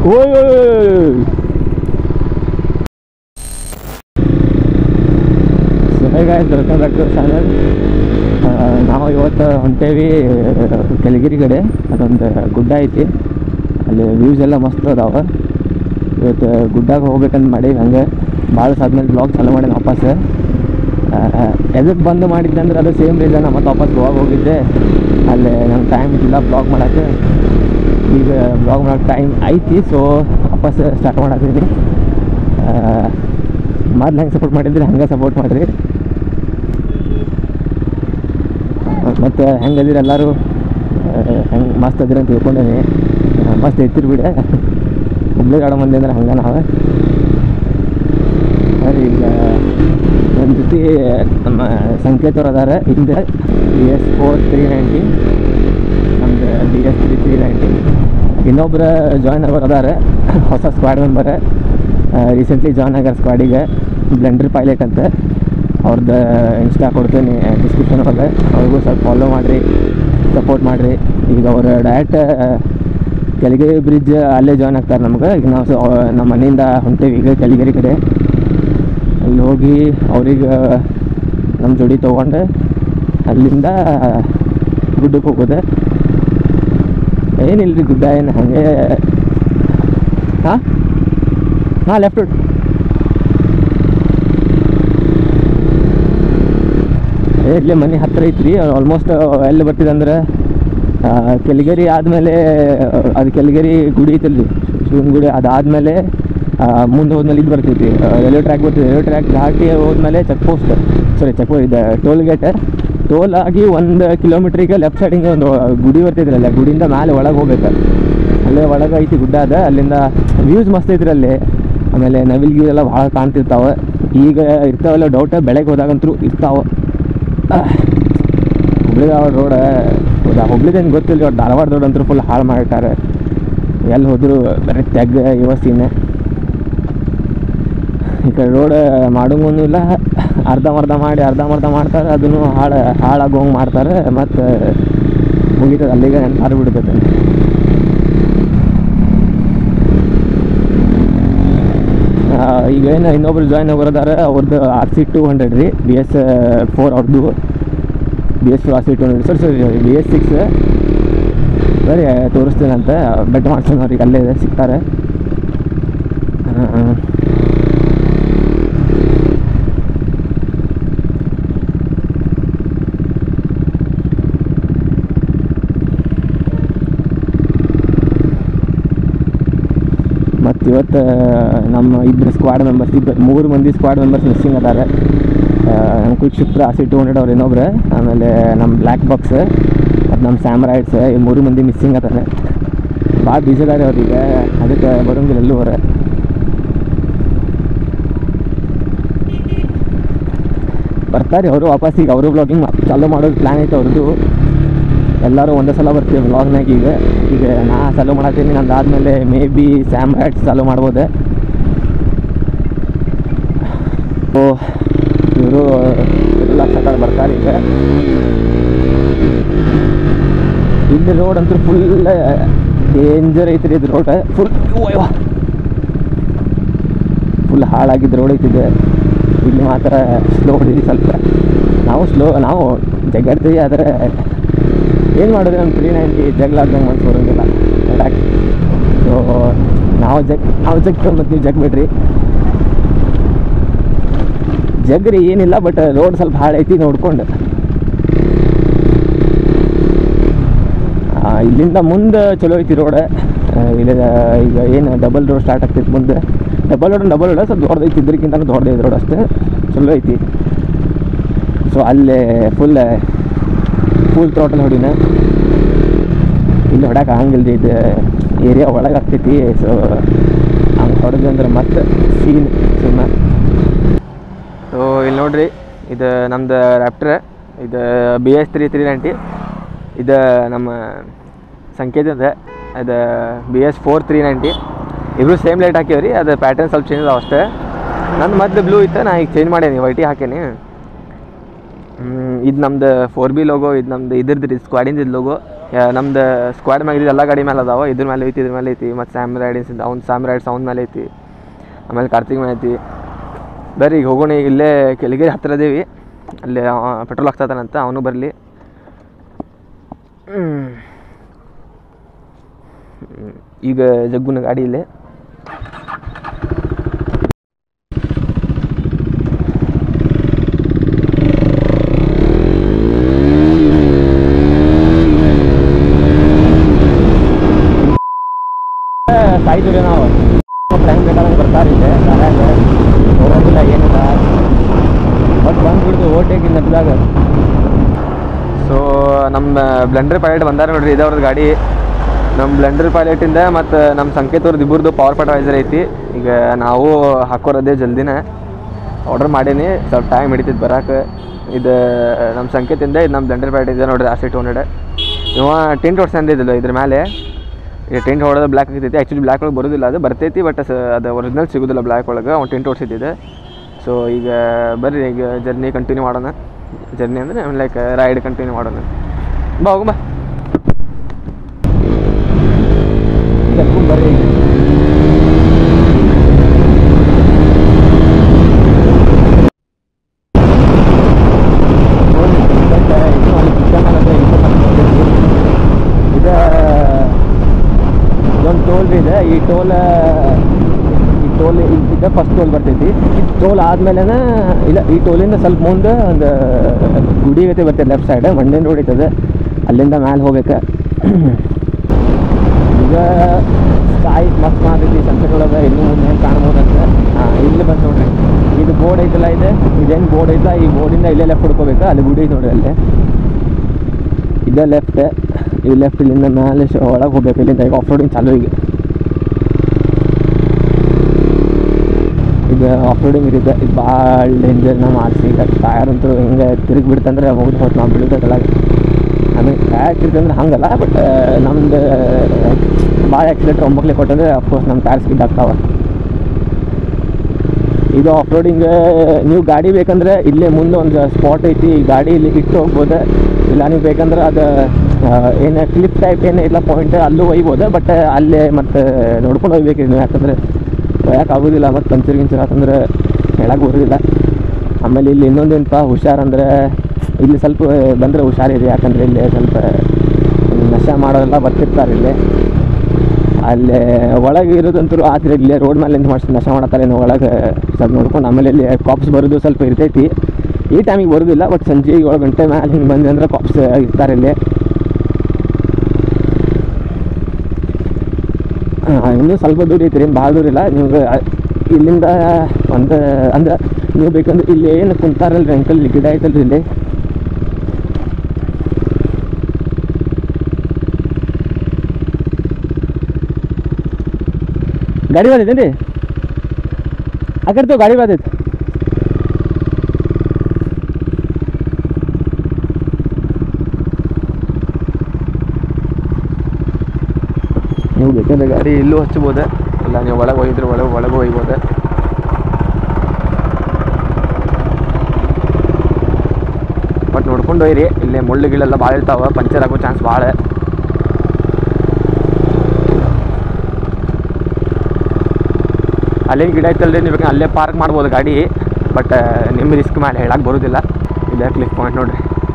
ಓಯ್ ಓಯ್ ಓಯ್. So hey guys welcome back to channel ನಾವು ಇವತ್ತು ಹೊಂಟೇವಿ ಕೆಳಗಿರಿ ಕಡೆ ಅದೊಂದು ಗುಡ್ಡ ಐತಿ ಅಲ್ಲಿ ವ್ಯೂಸ್ ಎಲ್ಲ ಮಸ್ತ್ ಅದಾವ ಇವತ್ತು ಗುಡ್ಡಾಗ ಹೋಗ್ಬೇಕಂತ ಮಾಡೀವಿ ಹಂಗೆ ಭಾಳ ಆದ್ಮೇಲೆ ಬ್ಲಾಗ್ ಚಾಲೂ ಮಾಡಿ ವಾಪಸ್ ಎದಕ್ಕೆ ಬಂದು ಮಾಡಿದ್ದೆ ಅಂದ್ರೆ ಅದು ಸೇಮ್ ರೀಸನ್ ಮತ್ತು ವಾಪಸ್ ಗೋವಾಗ ಹೋಗಿದ್ದೆ ಅಲ್ಲಿ ನಂಗೆ ಟೈಮ್ ಇಲ್ಲ ಬ್ಲಾಗ್ ಮಾಡೋಕ್ಕೆ ಈಗ ಬ್ಲಾಗ್ ಮಾಡೋಕ್ಕೆ ಟೈಮ್ ಐತಿ ಸೊ ವಾಪಸ್ ಸ್ಟಾರ್ಟ್ ಮಾಡತ್ತೀನಿ ಮೊದ್ಲು ಹೆಂಗೆ ಸಪೋರ್ಟ್ ಮಾಡಿದ್ರಿ ಹಂಗೆ ಸಪೋರ್ಟ್ ಮಾಡಿರಿ ಮತ್ತು ಹೆಂಗದಿರಿ ಎಲ್ಲರೂ ಹೆಂಗೆ ಮಸ್ತ್ ಅದಿರ ಅಂತ ತಿಳ್ಕೊಂಡೇನಿ ಆ, ಮಸ್ತ್ ಎತ್ತಿರ್ ಬಿಡ ಹುಬ್ಳಿಗೆ ಆಡೋ ಮಂದಿ ಅಂದ್ರೆ ಹಂಗೆ ನಾವು ಸರಿ ಈಗ ನನ್ನ ಜೊತೆ ನಮ್ಮ ಸಂಕೇತ್ ಅವ್ರು ಅದಾರ ಹಿಂದೆ B S four three ninety ನಮ್ದು B S three three ninety ಇನ್ನೊಬ್ರು ಜಾಯ್ನ್ ಆಗೋರು ಅದಾರ ಹೊಸ ಸ್ಕ್ವಾಡ್ ಮೆಂಬರ್ ರೀಸೆಂಟ್ಲಿ ಜಾಯ್ನ್ ಆಗ್ಯಾರ ಸ್ಕ್ವಾಡಿಗೆ ಬ್ಲೆಂಡರ್ ಪೈಲಟ್ ಅಂತ ಅವ್ರದ್ದು ಇನ್ಸ್ಟಾ ಕೊಡ್ತೀನಿ ಡಿಸ್ಕ್ರಿಪ್ಷನ್ ಒಳಗೆ ಅವ್ರಿಗೂ ಸ್ವಲ್ಪ ಫಾಲೋ ಮಾಡಿರಿ ಸಪೋರ್ಟ್ ಮಾಡಿರಿ ಈಗ ಅವ್ರು ಡೈರೆಕ್ಟ್ ಕೆಳಗಿರಿ ಬ್ರಿಡ್ಜ್ ಅಲ್ಲೇ ಜಾಯ್ನ್ ಆಗ್ತಾರೆ ನಮ್ಗೆ ಈಗ ನಾವು ಸೊ ನಮ್ಮ ಮನೆಯಿಂದ ಹೊಂಟೇವಿ ಈಗ ಕೆಳಗಿರಿ ಕಡೆ ಅಲ್ಲಿ ಹೋಗಿ ಅವ್ರಿಗೆ ನಮ್ಮ ಜೋಡಿ ತೊಗೊಂಡು ಅಲ್ಲಿಂದ ಗುಡ್ಡಕ್ಕೆ ಹೋಗೋದು ಏನಿಲ್ಲ ರೀ ಗುಡ್ಡ ಏನು ಹಾಗೆ ಹಾಂ ಹಾಂ ಲೆಫ್ಟ್ ರೋಡ್ ಇಲ್ಲೇ ಮನೆ ಹತ್ತಿರ ಐತ್ರಿ ಆಲ್ಮೋಸ್ಟ್ ಎಲ್ಲಿ ಬರ್ತಿದೆ ಅಂದ್ರೆ ಆ, ಕೆಳಗೇರಿ ಆದಮೇಲೆ ಅದು ಕೆಳಗೇರಿ ಗುಡಿ ಐತಲ್ರಿ ಶಿವನ ಗುಡಿ ಅದಾದಮೇಲೆ ಮುಂದೆ ಹೋದ್ಮೇಲೆ ಇದು ಬರ್ತೈತಿ ರೈಲ್ವೆ ಟ್ರ್ಯಾಕ್ ಬರ್ತೈತಿ ರೈಲ್ವೆ ಟ್ರ್ಯಾಕ್ ದಾಟಿ ಹೋದ್ಮೇಲೆ check post sorry check post ಇದೆ ಟೋಲ್ ಗೇಟ್ ಟೋಲ್ ಆಗಿ ಒಂದು ಕಿಲೋಮೀಟ್ರಿಗೆ ಲೆಫ್ಟ್ ಸೈಡಿಗೆ ಒಂದು ಗುಡಿ ಬರ್ತೈತ್ರಿ ಅಲ್ಲ ಗುಡಿಯಿಂದ ಮೇಲೆ ಒಳಗೆ ಹೋಗ್ಬೇಕು ಅಲ್ಲೇ ಒಳಗೆ ಐತಿ ಗುಡ್ಡ ಅದ ಅಲ್ಲಿಂದ ವ್ಯೂಸ್ ಮಸ್ತ್ ಐತ್ರಿ ಅಲ್ಲಿ ಆಮೇಲೆ ನವಿಲ್ ಗಿವ್ ಎಲ್ಲ ಭಾಳ ಕಾಣ್ತಿರ್ತಾವ ಈಗ ಇರ್ತಾವಲ್ಲ ಡೌಟ್ ಬೆಳಗ್ಗೆ ಹೋದಾಗಂತೂ ಇರ್ತಾವ ಹುಬ್ಳಿಗೆ ರೋಡ್ ಹೌದಾ ಹುಬ್ಳಿದೇನು ಗೊತ್ತಿಲ್ಲ ಇವಾಗ ಧಾರವಾಡ ರೋಡ್ ಅಂತೂ ಫುಲ್ ಹಾಳು ಮಾಡಿಟ್ಟಾರೆ ಎಲ್ಲಿ ಹೋದ್ರು ಬರೀ ತೆಗ್ ಇವಸ್ತಿನೇ ಈ ಕಡೆ ರೋಡ್ ಮಾಡೋಂಗೂ ಇಲ್ಲ ಅರ್ಧಂಬರ್ಧ ಮಾಡಿ ಅರ್ಧಂಬರ್ಧ ಮಾಡ್ತಾರೆ ಅದನ್ನು ಹಾಳು ಹಾಳಾಗೋಂಗೆ ಮಾಡ್ತಾರೆ ಮತ್ತು ಮುಗೀತದೆ ಅಲ್ಲಿಗೆ ನೆನಪಾರು ಬಿಡ್ತೈತೆ ಆ, ಈಗ ಏನು ಇನ್ನೊಬ್ರು ಜಾಯ್ನ್ ಆಗೋರದಾರ ಅವ್ರದ್ದು ಆರ್ ಸಿ ಟು ಹಂಡ್ರೆಡ್ ರೀ ಬಿ ಎಸ್ ಫೋರ್ ಅವ್ರದ್ದು B S R C two hundred ಸರಿ ಸರಿ ಬಿ ಎಸ್ ಸಿಕ್ಸ್ ಸರಿ ತೋರಿಸ್ತೀನಂತ ಬೆಟ್ ಮಾಡ್ಸೋಣ ಅವ್ರಿಗೆ ಅಲ್ಲೇ ಇದೆ ಸಿಗ್ತಾರೆ ಆ, ಮತ್ತು ಇವತ್ತು ನಮ್ಮ ಇಬ್ಬರು ಸ್ಕ್ವಾಡ್ ಮೆಂಬರ್ಸ್ ಇಬ್ಬರು ಮೂರು ಮಂದಿ ಸ್ಕ್ವಾಡ್ ಮೆಂಬರ್ಸ್ ಮಿಸ್ಸಿಂಗ್ ಅದಾರೆ ಆ, ನಮ್ಮ quick shift RC two hundred ಅವ್ರು ಇನ್ನೊಬ್ರು ಆಮೇಲೆ ನಮ್ಮ ಬ್ಲ್ಯಾಕ್ ಬಾಕ್ಸ್ ಮತ್ತು ನಮ್ಮ ಸ್ಯಾಮ್ರೈಡ್ಸ್ ಈ ಮೂರು ಮಂದಿ ಮಿಸ್ಸಿಂಗ್ ಅದಾರೆ ಭಾಳ ಬಿಸಿ ಅದಾರೆ ಅವ್ರಿಗೆ ಅದಕ್ಕೆ ಬರೋಂಗಿಲ್ಲ ಎಲ್ಲೂ ಅವ್ರೆ ಬರ್ತಾರೆ ಅವರು ವಾಪಸ್ ಈಗ ಅವರು ಬ್ಲಾಗಿಂಗ್ ಚಾಲೂ ಮಾಡೋದು ಪ್ಲ್ಯಾನ್ ಐತೆ ಅವ್ರದ್ದು ಎಲ್ಲರೂ ಒಂದೇ ಸಲ ಬರ್ತೀವಿ ವ್ಲಾಗ್ನಾಗ ಈಗ ಈಗ ನಾ ಚಾಲೂ ಮಾಡತ್ತೀನಿ ನಂದು ಆದಮೇಲೆ ಮೇ ಬಿ ಸ್ಯಾಮ್ ರೈಟ್ಸ್ ಚಾಲೂ ಮಾಡ್ಬೋದು ಓ ಇವರು ಎಲ್ಲ ಸಕಾಲ ಬರ್ತಾರೆ ಈಗ ಇಲ್ಲಿ ರೋಡ್ ಅಂತೂ ಫುಲ್ ಡೇಂಜರ್ ಐತ್ರಿ ಇದು ರೋಡ್ ಫುಲ್ ಫುಲ್ ಹಾಳಾಗಿದ್ದ ರೋಡ್ ಐತಿದೆ ಇಲ್ಲಿ ಮಾತ್ರ ಸ್ಲೋ ಹೊಡೀರಿ ಸ್ವಲ್ಪ ನಾವು ಸ್ಲೋ ನಾವು ಜಗ್ಗಾಡ್ತೀವಿ ಆದರೆ ಏನು ಮಾಡಿದ್ರೆ ನಮ್ಮ ತ್ರೀ ನೈಂಟಿ ಜಗ್ಲಾರ್ದಂಗೆ ಮನ್ಸು ಬರೋಂಗಿಲ್ಲ ಯಾಕೆ ಸೊ ನಾವು ಜಗ್ ನಾವು ಜಗ್ ಮತ್ತು ನೀವು ಜಗ್ ಬಿಡ್ರಿ ಜಗ್ರಿ ಏನಿಲ್ಲ ಬಟ್ ರೋಡ್ ಸ್ವಲ್ಪ ಹಾಳೈತಿ ನೋಡ್ಕೊಂಡು ಆ, ಇಲ್ಲಿಂದ ಮುಂದೆ ಚಲೋ ಐತಿ ರೋಡ್ ಇಲ್ಲಿ ಈಗ ಏನು ಡಬಲ್ ರೋಡ್ ಸ್ಟಾರ್ಟ್ ಆಗ್ತೈತಿ ಮುಂದೆ ಡಬಲ್ ರೋಡ್ ಡಬಲ್ ರೋಡ್ ಸ್ವಲ್ಪ ದೊಡ್ಡದೈತಿ ಇದ್ರಕ್ಕಿಂತ ದೊಡ್ಡದೈತಿ ರೋಡ್ ಅಷ್ಟೇ ಚಲೋ ಐತಿ ಸೊ ಅಲ್ಲೇ ಫುಲ್ ಫುಲ್ ಟೋಟಲ್ ಹೊಡಿನ ಇಲ್ಲಿ ಹೊಡಕ್ಕೆ ಆಗಂಗಿಲ್ಲ ರೀ ಇದು ಏರಿಯಾ ಒಳಗೆ ಆಗ್ತೈತಿ ಸೊ ಹಂಗೆ ಹೊಡೆದು ಅಂದ್ರೆ ಮತ್ತೆ ಸೀನ್ ಸುಮ್ಮನೆ ಸೊ ಇಲ್ಲಿ ನೋಡ್ರಿ ಇದು ನಮ್ದು ರ್ಯಾಪ್ಟರ್ ಇದು B S three three ninety ಇದು ನಮ್ಮ ಸಂಕೇತದ ಇದು B S four three ninety ಇಬ್ರು ಸೇಮ್ ಲೈಟ್ ಹಾಕೀವ್ರಿ ಅದು ಪ್ಯಾಟರ್ನ್ ಸ್ವಲ್ಪ ಚೇಂಜ್ ಅದಾವ ಅಷ್ಟೇ ನಂದು ಮೊದಲು ಬ್ಲೂ ಇತ್ತು ನಾ ಈಗ ಚೇಂಜ್ ಮಾಡೇನಿ ವೈಟಿ ಹಾಕೇನಿ ಇದು ನಮ್ದು ಫೋರ್ ಬಿ ಲೋಗೋ ಇದು ನಮ್ದು ಇದ್ರದ್ದು ರೀ ಸ್ಕ್ವಾಡಿಂದ ಇದು ಲೋಗೋ ನಮ್ದು ಸ್ಕ್ವಾಡ್ ಮ್ಯಾಗ ಎಲ್ಲ ಗಾಡಿ ಮೇಲೆ ಅದಾವ ಇದ್ರ ಮೇಲೆ ಐತಿ ಇದ್ರ ಮೇಲೆ ಐತಿ ಮತ್ತು ಸ್ಯಾಮ್ ರೈಡಿನ್ಸ್ ಅವ್ನು ಸ್ಯಾಮ್ ರೈಡ್ಸ್ ಅವ್ನ ಮೇಲೆ ಐತಿ ಆಮೇಲೆ ಕಾರ್ತಿಕ್ ಮೇಲೆ ಐತಿ ಬರ್ರಿ ಈಗ ಹೋಗೋಣ ಈಗ ಇಲ್ಲೇ ಕೆಳಗೇರಿ ಹತ್ತಿರ ಅದೇವಿ ಅಲ್ಲಿ ಪೆಟ್ರೋಲ್ ಹಾಕ್ತಾನಂತ ಅವನು ಬರಲಿ ಈಗ ಜಗ್ಗುನ ಗಾಡಿ ಇಲ್ಲೇ ಸಾಯ್ತೀವಿ ನಾವು ಟೈಮ್ ಬೇಕಾದಂಗೆ ಬರ್ತಾರೆ ಇಲ್ಲಿ ದಾರ್ಯಾಗ ಹೋಗೋದಿಲ್ಲ ಏನಿಲ್ಲ ಬಟ್ ಬಂದ್ಬಿಡ್ತು ಓಟೇಗಿ ನಡ್ದಾಗ ಸೊ ನಮ್ಮ ಬ್ಲೆಂಡರ್ ಪೈಲಟ್ ಬಂದಾರ ನೋಡ್ರಿ ಇದವ್ರದ್ದು ಗಾಡಿ ನಮ್ಮ ಬ್ಲೆಂಡರ್ ಪೈಲಟಿಂದ ಮತ್ತು ನಮ್ಮ ಸಂಕೇತ್ ಅವ್ರದ್ದು ಇಬ್ಬರದು ಪವರ್ ಫರ್ಟಿಲೈಸರ್ ಐತಿ ಈಗ ನಾವು ಹಾಕೋರದೇ ಜಲ್ದಿನ ಆರ್ಡರ್ ಮಾಡೀನಿ ಸ್ವಲ್ಪ ಟೈಮ್ ಹಿಡಿತೈತೆ ಬರಾಕೆ ಇದು ನಮ್ಮ ಸಂಕೇತಿಂದ ಇದು ನಮ್ಮ ಬ್ಲೆಂಡರ್ ಪೈಲಟ್ ಇದೆ ನೋಡ್ರಿ ಆರ್ ಸಿ ಟು ಹಂಡ್ರೆಡ್ ಇವ ಟಿಂಟ್ ಹೊಡ್ಸಂದಿದ್ದಿಲ್ಲ ಇದ್ರ ಮೇಲೆ ಈಗ ಟಿಂಟ್ ಹೊಡೆದ ಬ್ಲ್ಯಾಕ್ ಆಗ್ತೈತಿ ಆ್ಯಕ್ಚುಲಿ ಬ್ಲ್ಯಾಕ್ ಒಳಗೆ ಬರೋದಿಲ್ಲ ಅದು ಬರ್ತೈತಿ ಬಟ್ ಅದು ಒರಿಜಿನಲ್ ಸಿಗೋದಿಲ್ಲ ಬ್ಲ್ಯಾಕ್ ಒಳಗೆ ಅವ್ನು ಟಿಂಟ್ ಹೊಡ್ಸಿದ್ದಿದೆ ಸೊ ಈಗ ಬರ್ರಿ ಈಗ ಜರ್ನಿ ಕಂಟಿನ್ಯೂ ಮಾಡೋಣ ಜರ್ನಿ ಅಂದರೆ ಲೈಕ್ ರೈಡ್ ಕಂಟಿನ್ಯೂ ಮಾಡೋಣ ಬಾ ಹೋಗು ಬಾ ಕರ್ಕೊಂಡ್ ಬರ್ರಿ ಈಗ ಇದು ಇದೊಂದು ಟೋಲ್ ಇದೆ ಈ ಟೋಲ್ ಈ ಟೋಲ್ ಇದೆ ಫಸ್ಟ್ ಟೋಲ್ ಬರ್ತೈತಿ ಈ ಟೋಲ್ ಆದ್ಮೇಲೆ ಇಲ್ಲ ಈ ಟೋಲಿಂದ ಸ್ವಲ್ಪ ಮುಂದೆ ಒಂದು ಗುಡಿ ಐತೆ ಬರ್ತೈತೆ ಲೆಫ್ಟ್ ಸೈಡ್ ಮಂಡ್ಯನ ರೋಡ್ ಐತದೆ ಅಲ್ಲಿಂದ ಮ್ಯಾಲೆ ಹೋಗ್ಬೇಕು ಈಗ ಸ್ಕೈ ಮಸ್ತ್ ಮಾಡ್ತೈತಿ ಸನ್ಸೆಟ್ ಒಳಗೆ ಇನ್ನೂ ಮುಂದೆ ಹೆಂಗೆ ಕಾಣ್ಬೋದಂತ ಹಾಂ ಇಲ್ಲಿ ಬಂದು ನೋಡ್ರಿ ಇದು ಬೋರ್ಡ್ ಐತಲ್ಲ ಇದೆ ಇದೇನು ಬೋರ್ಡ್ ಐತಲ್ಲ ಈ ಬೋರ್ಡಿಂದ ಇಲ್ಲೇ ಲೆಫ್ಟ್ ಹುಡ್ಕೋಬೇಕು ಅಲ್ಲಿ ಗುಡಿ ಐತೆ ನೋಡ್ರಿ ಅಲ್ಲೇ ಇದೇ ಲೆಫ್ಟ್ ಈ ಲೆಫ್ಟ್ ಇಲ್ಲಿಂದ ಮೇಲೆ ಒಳಗೆ ಹೋಗ್ಬೇಕು ಇಲ್ಲಿಂದ ಈಗ ಆಫ್ ರೋಡಿಂಗ್ ಚಾಲು ಈಗ ಈಗ ಆಫ್ ರೋಡಿಂಗ್ ಇರುತ್ತೆ ಇದು ಭಾಳ ಡೇಂಜರ್ ನಾವು ಮಾಡಿಸಿ ಈಗ ಟಯರ್ ಅಂತೂ ಹಿಂಗೆ ತಿರುಗಿ ಬಿಡ್ತಂದ್ರೆ ಹೋಗಿ ಹೋಗಿ ನಾವು ಬೀಳ್ತದೆ ಕೆಳಗೆ ಆಮೇಲೆ ಟಯರ್ ತಿರ್ಗಂದ್ರೆ ಹಂಗಲ್ಲ ಬಟ್ ನಮ್ದು ಭಾಳ ಆಕ್ಸಿಲೇಟರ್ ಒಂಬಕ್ಲೆ ಕೊಟ್ಟಂದ್ರೆ ಅಫ್ಕೋರ್ಸ್ ನಮ್ಮ ಟಯರ್ ಸ್ಕಿಡ್ ಆಗ್ತಾವೆ ಇದು ಆಫ್ ರೋಡಿಂಗ್ ನೀವು ಗಾಡಿ ಬೇಕಂದ್ರೆ ಇಲ್ಲೇ ಮುಂದೆ ಒಂದು ಸ್ಪಾಟ್ ಐತಿ ಈ ಗಾಡಿ ಇಲ್ಲಿ ಇಟ್ಟು ಹೋಗ್ಬೋದು ಇಲ್ಲ ನೀವು ಬೇಕಂದ್ರೆ ಅದು ಏನು ಕ್ಲಿಪ್ ಟೈಪ್ ಏನು ಇಲ್ಲ ಪಾಯಿಂಟ್ ಅಲ್ಲೂ ಒಯ್ಬೋದು ಬಟ್ ಅಲ್ಲೇ ಮತ್ತು ನೋಡ್ಕೊಂಡು ಹೋಗ್ಬೇಕು ನೀವು ಯಾಕಂದ್ರೆ ಒಯ್ಯಕ್ಕೆ ಆಗೋದಿಲ್ಲ ಮತ್ತು ಪಂಚರ್ ಗಿಂಚರ್ ಯಾಕಂದ್ರೆ ಹೇಳಕ್ಕೆ ಬರೋದಿಲ್ಲ ಆಮೇಲೆ ಇಲ್ಲಿ ಇನ್ನೊಂದೇನಪ್ಪ ಹುಷಾರಂದ್ರೆ ಇಲ್ಲಿ ಸ್ವಲ್ಪ ಬಂದರೆ ಹುಷಾರಿದೆ ಯಾಕಂದರೆ ಇಲ್ಲಿ ಸ್ವಲ್ಪ ನಶೆ ಮಾಡೋರೆಲ್ಲ ಬರ್ತಿರ್ತಾರೆ ಇಲ್ಲಿ ಅಲ್ಲೇ ಒಳಗೆ ಇರೋದಂತೂ ಆದ್ರೆ ಇಲ್ಲೇ ರೋಡ್ ಮೇಲೆ ನಿಂತು ಮಾಡಿಸಿ ನಶ ಮಾಡತ್ತಾರೆ ಒಳಗೆ ಸ್ವಲ್ಪ ನೋಡ್ಕೊಂಡು ಆಮೇಲೆ ಇಲ್ಲಿ ಕಾಪ್ಸ್ ಬರೋದು ಸ್ವಲ್ಪ ಇರ್ತೈತಿ ಈ ಟೈಮಿಗೆ ಬರೋದಿಲ್ಲ ಬಟ್ ಸಂಜೆ ಏಳು ಗಂಟೆ ಮೇಲೆ ಹಿಂಗೆ ಬಂದೆ ಅಂದ್ರೆ ಕಾಪ್ಸ್ ಇರ್ತಾರೆ ಇಲ್ಲಿ ಆ, ಇನ್ನೂ ಸ್ವಲ್ಪ ದೂರ ಐತ್ರಿ ಏನು ಭಾಳ ದೂರ ಇಲ್ಲ ನೀವು ಇಲ್ಲಿಂದ ಒಂದು ಅಂದ್ರೆ ನೀವು ಬೇಕಂದ್ರೆ ಇಲ್ಲಿ ಏನು ಕುಂತಾರಲ್ರಿ ಅಂಕಲ್ ಇಲ್ಲಿ ಗಿಡ ಐತಲ್ರಿ ಇಲ್ಲಿ ಗಾಡಿ ಬಂದೈತೇನ್ರಿ ಆ ಕಡೆ ತೋ ಗಾಡಿ ಬಂದೈತೆ ನೀವು ಬೇಕಂದ್ರೆ ಗಾಡಿ ಇಲ್ಲೂ ಹಚ್ಬೋದು ಇಲ್ಲ ನೀವು ಒಳಗೆ ಒಯ್ದ್ರೆ ಒಳಗೆ ಒಳಗೆ ಒಯ್ಬೋದು ಬಟ್ ನೋಡ್ಕೊಂಡು ಒಯ್ರಿ ಇಲ್ಲೇ ಮುಳ್ಳು ಗಿಳೆಲ್ಲ ಭಾಳ ಇರ್ತಾವೆ ಪಂಚರ್ ಆಗೋ ಚಾನ್ಸ್ ಭಾಳ ಅಲ್ಲೇನು ಗಿಡ ಐತಲ್ರಿ ನೀವು ಬೇಕಂದ್ರೆ ಅಲ್ಲೇ ಪಾರ್ಕ್ ಮಾಡ್ಬೋದು ಗಾಡಿ ಬಟ್ ನಿಮ್ಮ ರಿಸ್ಕ್ ಮೇಲೆ ಹೇಳಕ್ಕೆ ಬರೋದಿಲ್ಲ ಇಲ್ಲೇ ಕ್ಲಿಕ್ ಪಾಯಿಂಟ್ ನೋಡ್ರಿ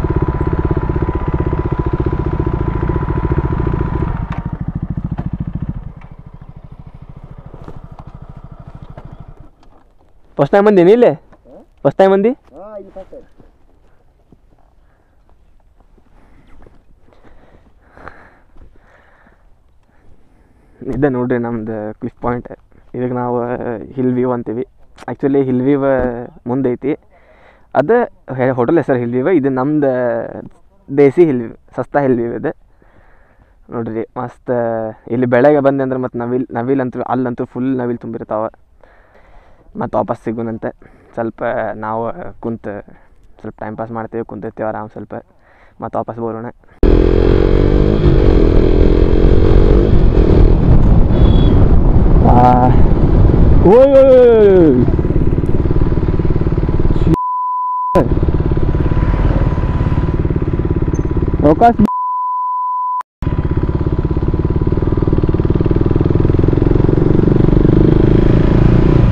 ಫಸ್ಟ್ ಟೈಮ್ ಬಂದೀನಿ ಇಲ್ಲೇ ಫಸ್ಟ್ ಟೈಮ್ ಬಂದು ಹಾಂ ಇಲ್ಲಿ ಫಸ್ಟ್ ಇದೆ ನೋಡ್ರಿ ನಮ್ದು ಕ್ಲಿಫ್ ಪಾಯಿಂಟ್ ಇದಕ್ಕೆ ನಾವು ಹಿಲ್ ವ್ಯೂ ಅಂತೀವಿ ಆ್ಯಕ್ಚುಲಿ ಹಿಲ್ ವ್ಯೂ ಮುಂದೆ ಐತಿ ಅದು ಹೋಟೆಲ್ ಹೆಸರು ಹಿಲ್ ವ್ಯೂ ಇದು ನಮ್ದು ದೇಸಿ ಹಿಲ್ ವ್ಯೂ ಸಸ್ತಾ ಹಿಲ್ ವ್ಯೂ ಇದೆ ನೋಡ್ರಿ ಮಸ್ತ್ ಇಲ್ಲಿ ಬೆಳಗ್ಗೆ ಬಂದೆ ಅಂದ್ರೆ ಮತ್ತು ನವಿಲ್ ನವಿಲ್ ಅಂತೂ ಅಲ್ಲಂತೂ ಫುಲ್ ನವಿಲ್ ತುಂಬಿರ್ತಾವೆ ಮತ್ತು ವಾಪಸ್ ಸಿಗೋಣಂತೆ ಸ್ವಲ್ಪ ನಾವು ಕುಂತು ಸ್ವಲ್ಪ ಟೈಮ್ ಪಾಸ್ ಮಾಡ್ತೀವಿ ಕುಂತಿರ್ತೀವಿ ಆರಾಮ್ ಸ್ವಲ್ಪ ಮತ್ತು ವಾಪಸ್ ಬರೋಣ Ah. Oi, oi, oi, oi. Rokas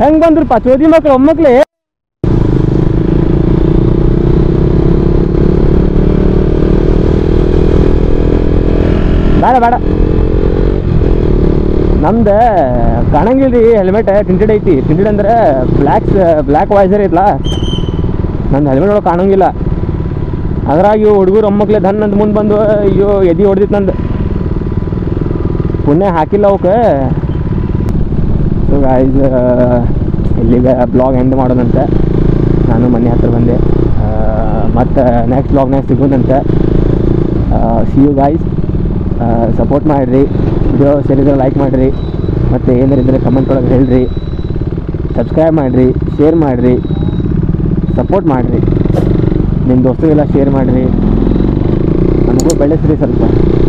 ಹೆಂಗ್ ಬಂದ್ರಪ್ಪ ಚೋದಿ ಮಕ್ಳು ಒಮ್ಮಕ್ಳೆ ಬೇಡ ಬೇಡ ನಮ್ದು ಕಾಣಂಗಿಲ್ರಿ ಹೆಲ್ಮೆಟ್ ಟಿಂಟೆಡ್ ಐತಿ ಟಿಂಟೆಡ್ ಅಂದ್ರೆ ಬ್ಲ್ಯಾಕ್ ಬ್ಲ್ಯಾಕ್ ವಾಯ್ಸರ್ ಐತ್ಲಾ ನಂದು ಹೆಲ್ಮೆಟ್ ಒಳಗೆ ಕಾಣಂಗಿಲ್ಲ ಅದ್ರಾಗ ಇವು ಹುಡುಗರು ಒಮ್ಮಕ್ಲೆ ಧನ್ ಅಂತ ಮುಂದೆ ಬಂದು ಅಯ್ಯೋ ಎದಿ ಹೊಡೆದಿತ್ತು ನಂದು ಪುಣ್ಯ ಹಾಕಿಲ್ಲ ಅವಕ್ಕೆ ಸೊ ಗಾಯ್ಸ್ ಇಲ್ಲಿಗೆ ಬ್ಲಾಗ್ ಎಂಡ್ ಮಾಡೋದಂತೆ ನಾನು ಮನೆ ಹತ್ರ ಬಂದೆ ಮತ್ತು ನೆಕ್ಸ್ಟ್ ಬ್ಲಾಗ್ನಾಗ ಸಿಗೋದಂತೆ ಸಿ ಯು ಗಾಯ್ಸ್ ಸಪೋರ್ಟ್ ಮಾಡಿರಿ ವಿಡಿಯೋ ಸೇರಿದ್ರೆ ಲೈಕ್ ಮಾಡಿರಿ ಮತ್ತು ಏನಾರು ಇದ್ದರೆ ಕಮೆಂಟ್ ಒಳಗೆ ಹೇಳ್ರಿ ಸಬ್ಸ್ಕ್ರೈಬ್ ಮಾಡಿರಿ ಶೇರ್ ಮಾಡಿರಿ ಸಪೋರ್ಟ್ ಮಾಡಿರಿ ನಿಮ್ಮ ದೋಸ್ತರಿಗೆಲ್ಲ ಶೇರ್ ಮಾಡಿರಿ ನಮಗೂ ಬೆಳೆಸ್ರಿ ಸ್ವಲ್ಪ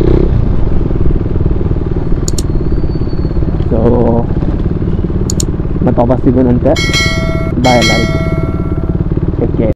ಸೊ ಮತ್ತು ವಾಪಸ್ ಸಿಗೋಣಂತೆ ಬಾಯ್ ಎಲ್ಲರಿಗೂ ಟೇಕ್ ಕೇರ್